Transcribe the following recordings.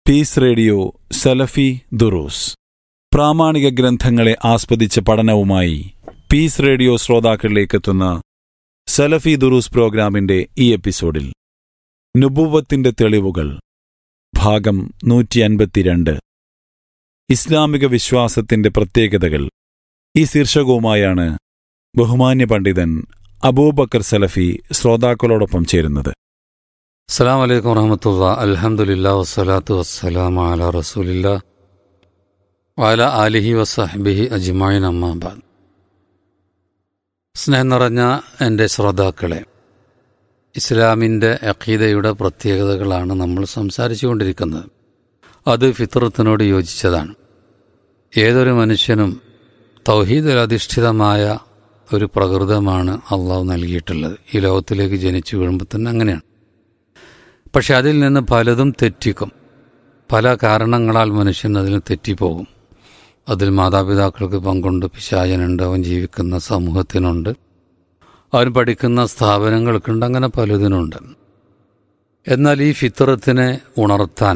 piece radio സലഫി ദുറൂസ് പ്രാമാണിക ഗ്രന്ഥങ്ങളെ ആസ്പദിച്ച പഠനവുമായി piece radio ശ്രോതാക്കളിലേക്ക് എത്തുന്ന സലഫി ദുറൂസ് പ്രോഗ്രാമിന്റെ ഈ എപ്പിസോഡിൽ നുബുവത്തിന്റെ തെളിവുകൾ ഭാഗം നൂറ്റി അൻപത്തിരണ്ട് ഇസ്ലാമിക വിശ്വാസത്തിന്റെ പ്രത്യേകതകൾ ഈ ശീർഷകവുമായാണ് ബഹുമാന്യ പണ്ഡിതൻ അബൂബക്കർ സലഫി ശ്രോതാക്കളോടൊപ്പം ചേരുന്നത് അസ്സാം വലൈക്കും വറഹമത്തുള്ള അലഹമുല്ലാ വസ്സലാത്തു വസ്സലാം അല റസൂലില്ല വാല ആലിഹി വസഹബിഹി അജ്മായിൻ അമ്മാബാദ് സ്നേഹം നിറഞ്ഞ എൻ്റെ ശ്രോതാക്കളെ ഇസ്ലാമിൻ്റെ അഖീദയുടെ പ്രത്യേകതകളാണ് നമ്മൾ സംസാരിച്ചു കൊണ്ടിരിക്കുന്നത് അത് ഫിത്രത്തിനോട് യോജിച്ചതാണ് ഏതൊരു മനുഷ്യനും തൗഹീദിലധിഷ്ഠിതമായ ഒരു പ്രകൃതമാണ് അള്ളാഹു നൽകിയിട്ടുള്ളത് ഈ ലോകത്തിലേക്ക് ജനിച്ചു വീഴുമ്പോൾ തന്നെ അങ്ങനെയാണ് പക്ഷെ അതിൽ നിന്ന് പലതും തെറ്റിക്കും പല കാരണങ്ങളാൽ മനുഷ്യൻ അതിൽ തെറ്റിപ്പോകും അതിൽ മാതാപിതാക്കൾക്ക് പങ്കുണ്ട് പിശാചനുണ്ട് അവൻ ജീവിക്കുന്ന സമൂഹത്തിനുണ്ട് അവൻ പഠിക്കുന്ന സ്ഥാപനങ്ങൾക്കുണ്ട് അങ്ങനെ പലതിനുണ്ട് എന്നാൽ ഈ ഫിത്രത്തിനെ ഉണർത്താൻ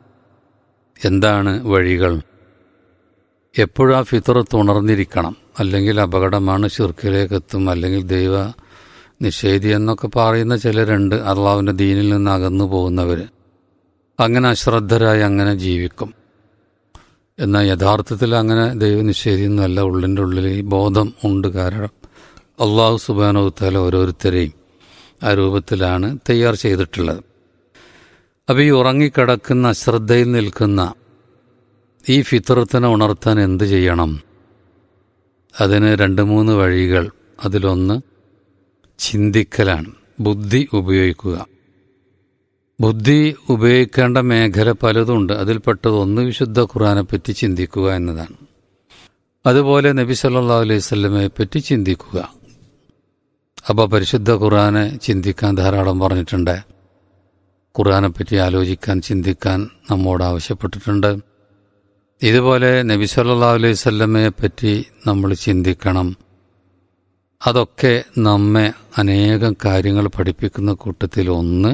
എന്താണ് വഴികൾ എപ്പോഴും ആ ഫിത്രത്ത് ഉണർന്നിരിക്കണം അല്ലെങ്കിൽ അപകടമാണ് ഷിർക്കിലേക്ക് എത്തും അല്ലെങ്കിൽ ദൈവ നിഷേധി എന്നൊക്കെ പറയുന്ന ചിലരുണ്ട് അള്ളാവിൻ്റെ ദീനിൽ നിന്ന് അകന്നു പോകുന്നവർ അങ്ങനെ അശ്രദ്ധരായി അങ്ങനെ ജീവിക്കും എന്നാൽ യഥാർത്ഥത്തിൽ അങ്ങനെ ദൈവനിഷേധി എന്നല്ല ഉള്ളിൻ്റെ ഉള്ളിൽ ഈ ബോധം ഉണ്ട് കാരണം അള്ളാഹു സുബാനോത്താല ഓരോരുത്തരെയും ആ രൂപത്തിലാണ് തയ്യാർ ചെയ്തിട്ടുള്ളത് അപ്പോൾ ഈ ഉറങ്ങിക്കിടക്കുന്ന അശ്രദ്ധയിൽ നിൽക്കുന്ന ഈ ഫിത്രത്തിനെ ഉണർത്താൻ എന്ത് ചെയ്യണം അതിന് രണ്ട് മൂന്ന് വഴികൾ അതിലൊന്ന് ചിന്തിക്കലാണ് ബുദ്ധി ഉപയോഗിക്കുക ബുദ്ധി ഉപയോഗിക്കേണ്ട മേഖല പലതുണ്ട് അതിൽപ്പെട്ടത് ഒന്ന് വിശുദ്ധ ഖുറാനെപ്പറ്റി ചിന്തിക്കുക എന്നതാണ് അതുപോലെ നബി സല്ലാ അലൈഹി സ്വല്ലമയെ പറ്റി ചിന്തിക്കുക അപ്പോൾ പരിശുദ്ധ ഖുറാനെ ചിന്തിക്കാൻ ധാരാളം പറഞ്ഞിട്ടുണ്ട് ഖുറാനെപ്പറ്റി ആലോചിക്കാൻ ചിന്തിക്കാൻ നമ്മോട് ആവശ്യപ്പെട്ടിട്ടുണ്ട് ഇതുപോലെ നബി സല്ലാ അലൈഹി സ്വല്ലമയെ പറ്റി നമ്മൾ ചിന്തിക്കണം അതൊക്കെ നമ്മെ അനേകം കാര്യങ്ങൾ പഠിപ്പിക്കുന്ന കൂട്ടത്തിൽ ഒന്ന്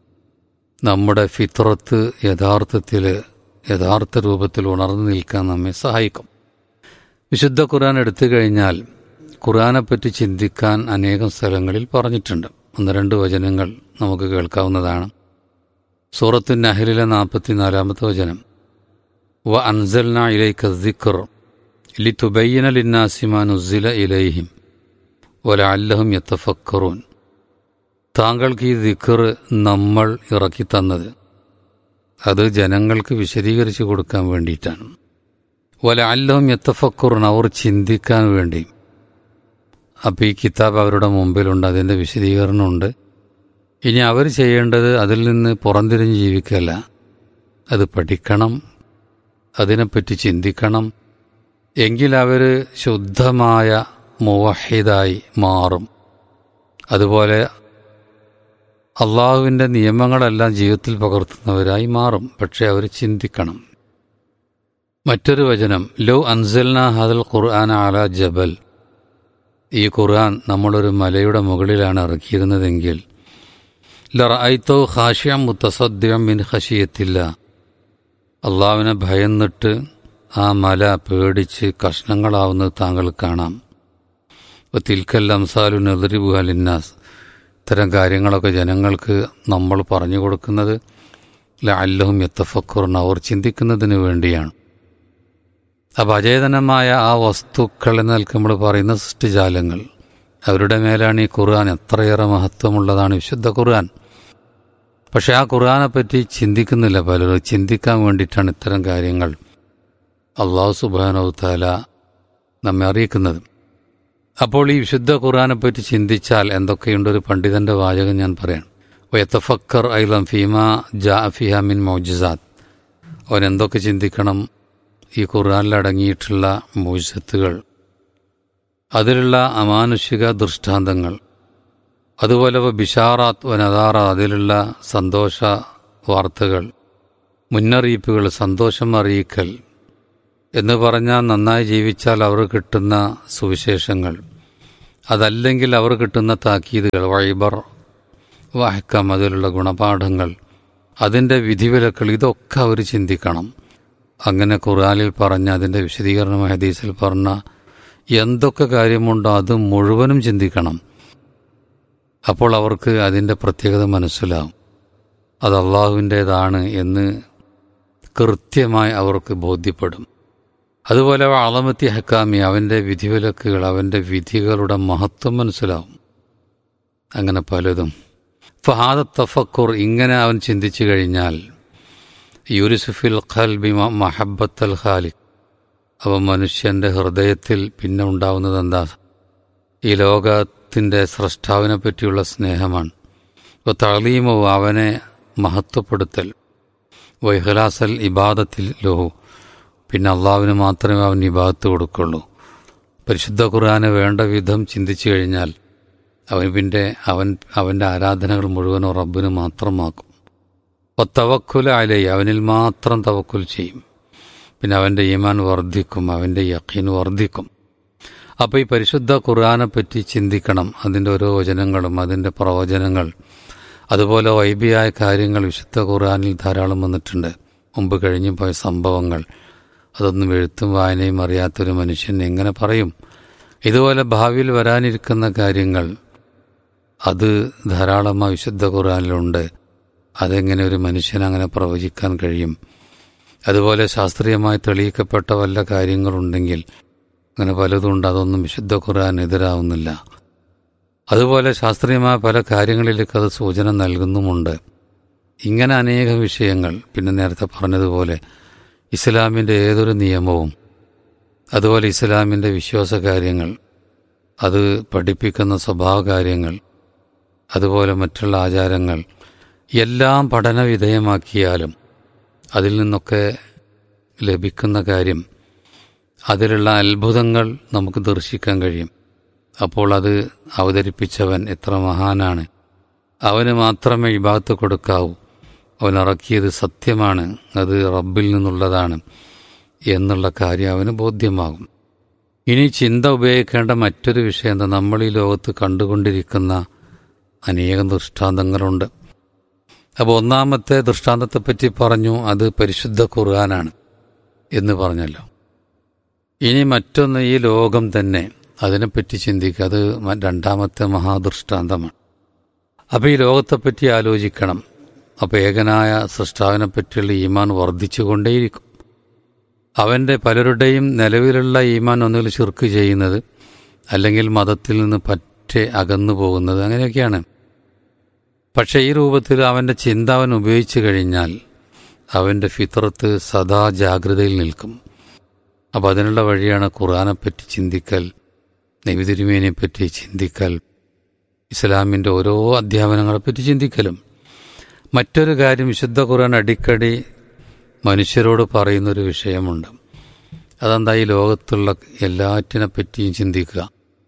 നമ്മുടെ ഫിത്രത്ത് യഥാർത്ഥത്തിൽ യഥാർത്ഥ രൂപത്തിൽ ഉണർന്നു നിൽക്കാൻ നമ്മെ സഹായിക്കും വിശുദ്ധ ഖുർആൻ എടുത്തു കഴിഞ്ഞാൽ ഖുർആനെപ്പറ്റി ചിന്തിക്കാൻ അനേകം സ്ഥലങ്ങളിൽ പറഞ്ഞിട്ടുണ്ട് ഒന്ന് രണ്ട് വചനങ്ങൾ നമുക്ക് കേൾക്കാവുന്നതാണ് സൂറത്തു നഹലിലെ നാൽപ്പത്തിനാലാമത്തെ വചനം വ അൻസൽന ഇലൈക ദിക്കർ ലി തുബയ്യന ലിന്നാസിമാ നുസില ഇലൈഹിം വലഅല്ലഹും യത്തഫക്കറൂൻ താങ്കൾക്ക് ഈ ദിക്കർ നമ്മൾ ഇറക്കി തന്നത് അത് ജനങ്ങൾക്ക് വിശദീകരിച്ചു കൊടുക്കാൻ വേണ്ടിയിട്ടാണ് വല അല്ലഹും യത്തഫക്കുറൻ അവർ ചിന്തിക്കാൻ വേണ്ടി അപ്പോൾ ഈ കിതാബ് അവരുടെ മുമ്പിലുണ്ട് അതിൻ്റെ വിശദീകരണമുണ്ട് ഇനി അവർ ചെയ്യേണ്ടത് അതിൽ നിന്ന് പുറംതിരിഞ്ഞ് ജീവിക്കല്ല അത് പഠിക്കണം അതിനെപ്പറ്റി ചിന്തിക്കണം എങ്കിൽ അവർ ശുദ്ധമായ മുവഹിദായി മാറും അതുപോലെ അള്ളാഹുവിൻ്റെ നിയമങ്ങളെല്ലാം ജീവിതത്തിൽ പകർത്തുന്നവരായി മാറും പക്ഷെ അവർ ചിന്തിക്കണം മറ്റൊരു വചനം ലോ അൻസൽന ഹദൽ ഖുർആൻ ആല ജബൽ ഈ ഖുർആൻ നമ്മളൊരു മലയുടെ മുകളിലാണ് ഇറക്കിയിരുന്നതെങ്കിൽ ലറൈത്തോ ഹാഷ്യം മുത്തസദ്യം മിൻ ഹഷിയത്തില്ല അള്ളാവിനെ ഭയന്നിട്ട് ആ മല പേടിച്ച് കഷ്ണങ്ങളാവുന്നത് താങ്കൾ കാണാം തിൽക്കൽ അംസാലു നെതിരിബുഹലിന്നാസ് ഇത്തരം കാര്യങ്ങളൊക്കെ ജനങ്ങൾക്ക് നമ്മൾ പറഞ്ഞു കൊടുക്കുന്നത് അല്ലഹും എത്തഫക്കുറിന് അവർ ചിന്തിക്കുന്നതിന് വേണ്ടിയാണ് അപ്പം അചേതനമായ ആ വസ്തുക്കൾ എന്ന് നമ്മൾ പറയുന്ന സൃഷ്ടിജാലങ്ങൾ അവരുടെ മേലാണ് ഈ ഖുർആൻ എത്രയേറെ മഹത്വമുള്ളതാണ് വിശുദ്ധ ഖുർആൻ പക്ഷെ ആ ഖുർആനെ പറ്റി ചിന്തിക്കുന്നില്ല പലരും ചിന്തിക്കാൻ വേണ്ടിയിട്ടാണ് ഇത്തരം കാര്യങ്ങൾ അള്ളാഹു സുബാനൗത്താല നമ്മെ അറിയിക്കുന്നത് അപ്പോൾ ഈ വിശുദ്ധ ഖുർആനെ പറ്റി ചിന്തിച്ചാൽ എന്തൊക്കെയുണ്ട് ഒരു പണ്ഡിതന്റെ വാചകം ഞാൻ പറയാം വയത്തഫക്കർ ഐലം ഫീമ ജാ ഫിഹ മിൻ മൗജിസാത്ത് അവൻ എന്തൊക്കെ ചിന്തിക്കണം ഈ ഖുർആനിൽ അടങ്ങിയിട്ടുള്ള മോജത്തുകൾ അതിലുള്ള അമാനുഷിക ദൃഷ്ടാന്തങ്ങൾ അതുപോലെ ബിഷാറാത്ത് വനദാറ അതിലുള്ള സന്തോഷ വാർത്തകൾ മുന്നറിയിപ്പുകൾ സന്തോഷം അറിയിക്കൽ എന്ന് പറഞ്ഞാൽ നന്നായി ജീവിച്ചാൽ അവർ കിട്ടുന്ന സുവിശേഷങ്ങൾ അതല്ലെങ്കിൽ അവർ കിട്ടുന്ന താക്കീതുകൾ വൈബർ വാഹക്കം അതിലുള്ള ഗുണപാഠങ്ങൾ അതിൻ്റെ വിധിവിലക്കൾ ഇതൊക്കെ അവർ ചിന്തിക്കണം അങ്ങനെ ഖുർആനിൽ പറഞ്ഞ അതിൻ്റെ വിശദീകരണമായ ഹദീസിൽ പറഞ്ഞ എന്തൊക്കെ കാര്യമുണ്ടോ അത് മുഴുവനും ചിന്തിക്കണം അപ്പോൾ അവർക്ക് അതിൻ്റെ പ്രത്യേകത മനസ്സിലാവും അത് അള്ളാഹുവിൻ്റേതാണ് എന്ന് കൃത്യമായി അവർക്ക് ബോധ്യപ്പെടും അതുപോലെ അളമത്തി ഹക്കാമി അവൻ്റെ വിധിവിലക്കുകൾ അവൻ്റെ വിധികളുടെ മഹത്വം മനസ്സിലാവും അങ്ങനെ പലതും ഫഹാദ തഫക്കുർ ഇങ്ങനെ അവൻ ചിന്തിച്ചു കഴിഞ്ഞാൽ യൂരിസുഫിൽ ഖൽബി മഹബത്തൽ ഖാലിഖ് അവ മനുഷ്യൻ്റെ ഹൃദയത്തിൽ പിന്നെ ഉണ്ടാവുന്നത് എന്താ ഈ ലോകത്തിൻ്റെ സ്രഷ്ടാവിനെ പറ്റിയുള്ള സ്നേഹമാണ് അപ്പോൾ തളീമോ അവനെ മഹത്വപ്പെടുത്തൽ വൈഹലാസൽ ഇബാദത്തിൽ ലോഹു പിന്നെ അള്ളാവിന് മാത്രമേ അവൻ ഇബാദത്ത് കൊടുക്കുള്ളൂ പരിശുദ്ധ ഖുർആന് വേണ്ട വിധം ചിന്തിച്ചു കഴിഞ്ഞാൽ അവൻ പിന്നെ അവൻ അവൻ്റെ ആരാധനകൾ മുഴുവനും റബ്ബിന് മാത്രമാക്കും അപ്പോൾ തവക്കുല അലൈ അവനിൽ മാത്രം തവക്കുൽ ചെയ്യും പിന്നെ അവൻ്റെ ഈമാൻ വർദ്ധിക്കും അവൻ്റെ യഖീൻ വർദ്ധിക്കും അപ്പോൾ ഈ പരിശുദ്ധ ഖുർആനെ പറ്റി ചിന്തിക്കണം അതിൻ്റെ ഓരോ വചനങ്ങളും അതിൻ്റെ പ്രവചനങ്ങൾ അതുപോലെ വൈബിയായ കാര്യങ്ങൾ വിശുദ്ധ ഖുർആനിൽ ധാരാളം വന്നിട്ടുണ്ട് മുമ്പ് കഴിഞ്ഞു പോയ സംഭവങ്ങൾ അതൊന്നും എഴുത്തും വായനയും അറിയാത്തൊരു മനുഷ്യൻ എങ്ങനെ പറയും ഇതുപോലെ ഭാവിയിൽ വരാനിരിക്കുന്ന കാര്യങ്ങൾ അത് ധാരാളമായി വിശുദ്ധ ഖുർആനിലുണ്ട് അതെങ്ങനെ ഒരു മനുഷ്യൻ അങ്ങനെ പ്രവചിക്കാൻ കഴിയും അതുപോലെ ശാസ്ത്രീയമായി തെളിയിക്കപ്പെട്ട വല്ല കാര്യങ്ങളുണ്ടെങ്കിൽ അങ്ങനെ പലതുണ്ട് അതൊന്നും വിശുദ്ധ ഖുർആൻ എതിരാവുന്നില്ല അതുപോലെ ശാസ്ത്രീയമായ പല കാര്യങ്ങളിലേക്ക് അത് സൂചന നൽകുന്നുമുണ്ട് ഇങ്ങനെ അനേകം വിഷയങ്ങൾ പിന്നെ നേരത്തെ പറഞ്ഞതുപോലെ ഇസ്ലാമിൻ്റെ ഏതൊരു നിയമവും അതുപോലെ ഇസ്ലാമിൻ്റെ വിശ്വാസ കാര്യങ്ങൾ അത് പഠിപ്പിക്കുന്ന സ്വഭാവ കാര്യങ്ങൾ അതുപോലെ മറ്റുള്ള ആചാരങ്ങൾ എല്ലാം പഠന വിധേയമാക്കിയാലും അതിൽ നിന്നൊക്കെ ലഭിക്കുന്ന കാര്യം അതിലുള്ള അത്ഭുതങ്ങൾ നമുക്ക് ദർശിക്കാൻ കഴിയും അപ്പോൾ അത് അവതരിപ്പിച്ചവൻ എത്ര മഹാനാണ് അവന് മാത്രമേ ഇബാത്ത് കൊടുക്കാവൂ അവൻ ഇറക്കിയത് സത്യമാണ് അത് റബ്ബിൽ നിന്നുള്ളതാണ് എന്നുള്ള കാര്യം അവന് ബോധ്യമാകും ഇനി ചിന്ത ഉപയോഗിക്കേണ്ട മറ്റൊരു വിഷയം എന്താ നമ്മൾ ഈ ലോകത്ത് കണ്ടുകൊണ്ടിരിക്കുന്ന അനേകം ദൃഷ്ടാന്തങ്ങളുണ്ട് അപ്പോൾ ഒന്നാമത്തെ ദൃഷ്ടാന്തത്തെപ്പറ്റി പറഞ്ഞു അത് പരിശുദ്ധ ഖുർആനാണ് എന്ന് പറഞ്ഞല്ലോ ഇനി മറ്റൊന്ന് ഈ ലോകം തന്നെ അതിനെപ്പറ്റി ചിന്തിക്കുക അത് രണ്ടാമത്തെ മഹാദൃഷ്ടാന്തമാണ് അപ്പോൾ ഈ ലോകത്തെപ്പറ്റി ആലോചിക്കണം അപ്പോൾ ഏകനായ സൃഷ്ടാവിനെ പറ്റിയുള്ള ഈമാൻ വർദ്ധിച്ചുകൊണ്ടേയിരിക്കും അവൻ്റെ പലരുടെയും നിലവിലുള്ള ഈമാൻ ഒന്നുകിൽ ചുർക്ക് ചെയ്യുന്നത് അല്ലെങ്കിൽ മതത്തിൽ നിന്ന് പറ്റെ അകന്നു പോകുന്നത് അങ്ങനെയൊക്കെയാണ് പക്ഷേ ഈ രൂപത്തിൽ അവൻ്റെ ചിന്ത അവൻ ഉപയോഗിച്ചു കഴിഞ്ഞാൽ അവൻ്റെ ഫിത്രത്ത് സദാ ജാഗ്രതയിൽ നിൽക്കും അപ്പോൾ അതിനുള്ള വഴിയാണ് ഖുർആാനെപ്പറ്റി ചിന്തിക്കൽ നബിതിരുമേനെപ്പറ്റി ചിന്തിക്കൽ ഇസ്ലാമിൻ്റെ ഓരോ അധ്യാപനങ്ങളെപ്പറ്റി ചിന്തിക്കലും മറ്റൊരു കാര്യം വിശുദ്ധ ഖുർആൻ അടിക്കടി മനുഷ്യരോട് പറയുന്നൊരു വിഷയമുണ്ട് അതെന്താ ഈ ലോകത്തുള്ള എല്ലാറ്റിനെ പറ്റിയും ചിന്തിക്കുക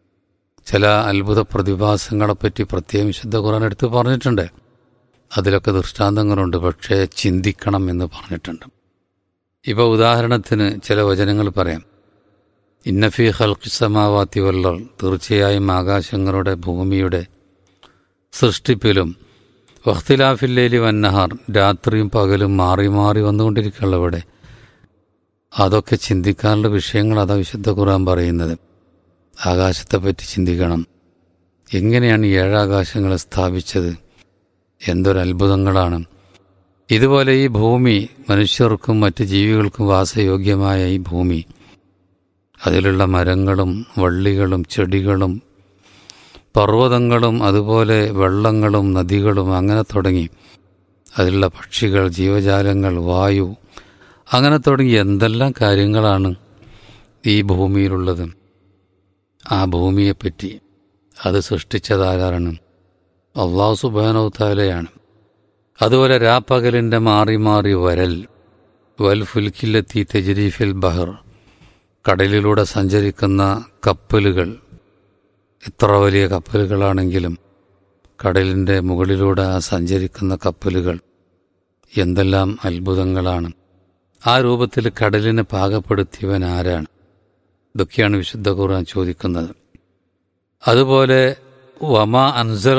ചില അത്ഭുത പ്രതിഭാസങ്ങളെപ്പറ്റി പ്രത്യേകം വിശുദ്ധ ഖുർആൻ എടുത്ത് പറഞ്ഞിട്ടുണ്ട് അതിലൊക്കെ ദൃഷ്ടാന്തങ്ങളുണ്ട് പക്ഷേ ചിന്തിക്കണം എന്ന് പറഞ്ഞിട്ടുണ്ട് ഇപ്പോൾ ഉദാഹരണത്തിന് ചില വചനങ്ങൾ പറയാം ഇന്നഫി ഹൽക്കിസമാവാത്തി വല്ലർ തീർച്ചയായും ആകാശങ്ങളുടെ ഭൂമിയുടെ സൃഷ്ടിപ്പിലും വഖ്തിലാഫില്ലേലി വന്നഹാർ രാത്രിയും പകലും മാറി മാറി വന്നുകൊണ്ടിരിക്കുകയുള്ള ഇവിടെ അതൊക്കെ ചിന്തിക്കാനുള്ള വിഷയങ്ങൾ അതാ വിശുദ്ധ ഖുർആൻ പറയുന്നത് ആകാശത്തെപ്പറ്റി ചിന്തിക്കണം എങ്ങനെയാണ് ഈ ഏഴാകാശങ്ങളെ സ്ഥാപിച്ചത് എന്തൊരത്ഭുതങ്ങളാണ് ഇതുപോലെ ഈ ഭൂമി മനുഷ്യർക്കും മറ്റ് ജീവികൾക്കും വാസയോഗ്യമായ ഈ ഭൂമി അതിലുള്ള മരങ്ങളും വള്ളികളും ചെടികളും പർവ്വതങ്ങളും അതുപോലെ വെള്ളങ്ങളും നദികളും അങ്ങനെ തുടങ്ങി അതിലുള്ള പക്ഷികൾ ജീവജാലങ്ങൾ വായു അങ്ങനെ തുടങ്ങി എന്തെല്ലാം കാര്യങ്ങളാണ് ഈ ഭൂമിയിലുള്ളത് ആ ഭൂമിയെപ്പറ്റി അത് സൃഷ്ടിച്ചതാരാണ് അള്ളാഹു സുബാനോത്താലയാണ് അതുപോലെ രാപ്പകലിൻ്റെ മാറി മാറി വരൽ വൽ ഫുൽക്കില്ലെത്തി തെജരീഫിൽ ബഹർ കടലിലൂടെ സഞ്ചരിക്കുന്ന കപ്പലുകൾ എത്ര വലിയ കപ്പലുകളാണെങ്കിലും കടലിൻ്റെ മുകളിലൂടെ സഞ്ചരിക്കുന്ന കപ്പലുകൾ എന്തെല്ലാം അത്ഭുതങ്ങളാണ് ആ രൂപത്തിൽ കടലിനെ പാകപ്പെടുത്തിയവൻ ആരാണ് ഇതൊക്കെയാണ് വിശുദ്ധ ഖുർആൻ ചോദിക്കുന്നത് അതുപോലെ വമ അൻസൽ